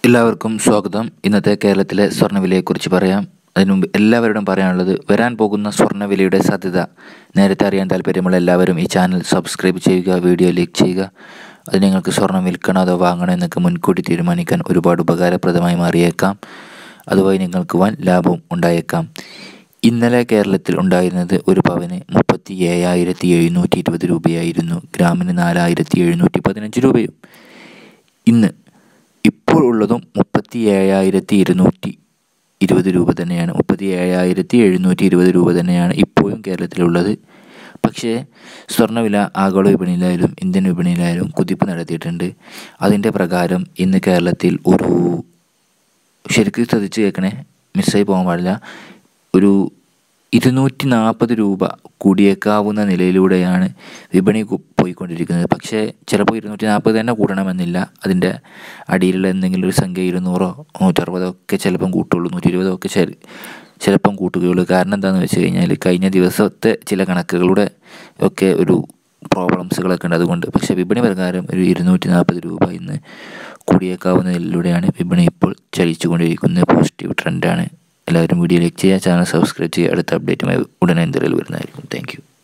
എല്ലാവർക്കും സ്വാഗതം ഇന്നത്തെ കേരളത്തിലെ സ്വർണ്ണവിലയെക്കുറിച്ച് പറയാം അതിനു മുമ്പ് എല്ലാവരോടും പറയാനുള്ളത് വരാൻ പോകുന്ന സ്വർണ്ണവിലയുടെ സാധ്യത നേരത്തെ അറിയാൻ താല്പര്യമുള്ള എല്ലാവരും ഈ ചാനൽ സബ്സ്ക്രൈബ് ചെയ്യുക വീഡിയോ ലൈക്ക് ചെയ്യുക അത് നിങ്ങൾക്ക് സ്വർണ്ണം വിൽക്കണോ അതോ വാങ്ങണോ എന്നൊക്കെ മുൻകൂട്ടി തീരുമാനിക്കാൻ ഒരുപാട് ഉപകാരപ്രദമായി മാറിയേക്കാം അതുവഴി നിങ്ങൾക്ക് വൻ ലാഭവും ഉണ്ടായേക്കാം ഇന്നലെ കേരളത്തിൽ ഉണ്ടായിരുന്നത് ഒരു പവന് മുപ്പത്തി ഏഴായിരത്തി എഴുന്നൂറ്റി ഇരുപത് രൂപയായിരുന്നു ഗ്രാമിന് നാലായിരത്തി എഴുന്നൂറ്റി പതിനഞ്ച് രൂപയും ഇന്ന് ഇപ്പോൾ ഉള്ളതും മുപ്പത്തി ഏഴായിരത്തി ഇരുന്നൂറ്റി ഇരുപത് രൂപ തന്നെയാണ് മുപ്പത്തി ഏഴായിരത്തി എഴുന്നൂറ്റി ഇരുപത് രൂപ തന്നെയാണ് ഇപ്പോഴും കേരളത്തിലുള്ളത് പക്ഷേ സ്വർണ്ണവില ആഗോള വിപണിയിലായാലും ഇന്ത്യൻ വിപണിയിലായാലും കുതിപ്പ് നടത്തിയിട്ടുണ്ട് അതിൻ്റെ പ്രകാരം ഇന്ന് കേരളത്തിൽ ഒരു ശരിക്കും ശ്രദ്ധിച്ച് കേൾക്കണേ മിസ്സായി പോകാൻ പാടില്ല ഒരു ഇരുന്നൂറ്റി നാൽപ്പത് രൂപ കൂടിയേക്കാവുന്ന നിലയിലൂടെയാണ് വിപണി കു- പോയിക്കൊണ്ടിരിക്കുന്നത് പക്ഷേ ചിലപ്പോൾ ഇരുന്നൂറ്റി നാൽപ്പത് തന്നെ കൂടണമെന്നില്ല അതിൻ്റെ അടിയിലുള്ള എന്തെങ്കിലും ഒരു സംഖ്യ ഇരുന്നൂറോ നൂറ്ററുപതോ ഒക്കെ ചിലപ്പം കൂട്ടുള്ളൂ നൂറ്റി ഇരുപതോ ഒക്കെ ചെ- ചിലപ്പം കൂട്ടുകയുള്ളൂ കാരണം എന്താണെന്ന് വെച്ച് കഴിഞ്ഞാൽ കഴിഞ്ഞ ദിവസത്തെ ചില കണക്കുകളുടെ ഒക്കെ ഒരു പ്രോബ്ലംസുകളൊക്കെ ഉണ്ട് അതുകൊണ്ട് പക്ഷേ വിപണി പ്രകാരം ഒരു ഇരുന്നൂറ്റി നാൽപ്പത് രൂപ ഇന്ന് കൂടിയേക്കാവുന്നതിലൂടെയാണ് വിപണി ഇപ്പോൾ ചലിച്ചുകൊണ്ടിരിക്കുന്നത് പോസിറ്റീവ് ട്രെൻഡാണ് എല്ലാവരും വീഡിയോ ലൈക്ക് ചെയ്യുക ചാനൽ സബ്സ്ക്രൈബ് ചെയ്യുക അടുത്ത അപ്ഡേറ്റുമായി ഉടനെ എന്തെങ്കിലും വരുന്നതായിരിക്കും താങ്ക് യു